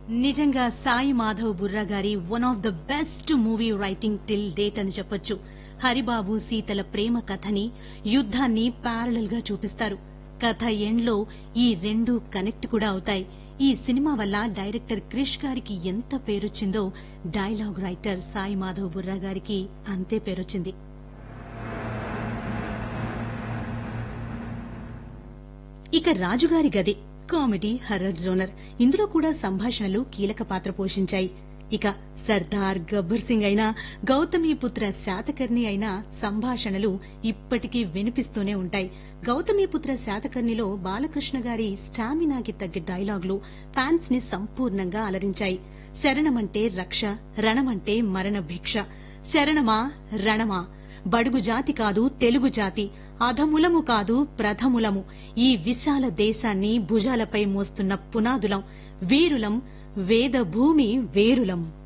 నిజంగా సాయి మాధవ్ బుర్రా గారి one of the best movie writing till date అని చెప్పొచ్చు హరిబాబు సీతల ప్రేమ కథని యుద్ధాన్ని ప్యారలల్ గా చూపిస్తారు కథ ఎండ్లో ఈ రెండు కనెక్ట్ కూడా అవుతాయి ఈ సినిమా వల్ల డైరెక్టర్ క్రిష్ గారికి ఎంత పేరొచ్చిందో డైలాగ్ రైటర్ సాయి మాధవ్ బుర్రా గారికి అంతే పేరొచ్చింది ఇక రాజుగారి గది కామెడీ హర్రర్ జోనర్ ఇందులో కూడా సంభాషణలు కీలక పాత్ర పోషించాయి ఇక సర్దార్ గబ్బర్ సింగ్ అయినా గౌతమీపుత్ర శాతకర్ణి అయినా సంభాషణలు ఇప్పటికీ వినిపిస్తూనే ఉంటాయి గౌతమీపుత్ర శాతకర్ణిలో బాలకృష్ణ గారి స్టామినాకి తగ్గ డైలాగులు ఫ్యాన్స్ ని సంపూర్ణంగా అలరించాయి శరణమంటే రక్ష రణమంటే మరణ భిక్ష శరణమా రణమా బడుగు జాతి కాదు తెలుగు జాతి అధములము కాదు ప్రథములము ఈ విశాల దేశాన్ని భుజాలపై మోస్తున్న పునాదులం వీరులం వేద భూమి వేరులం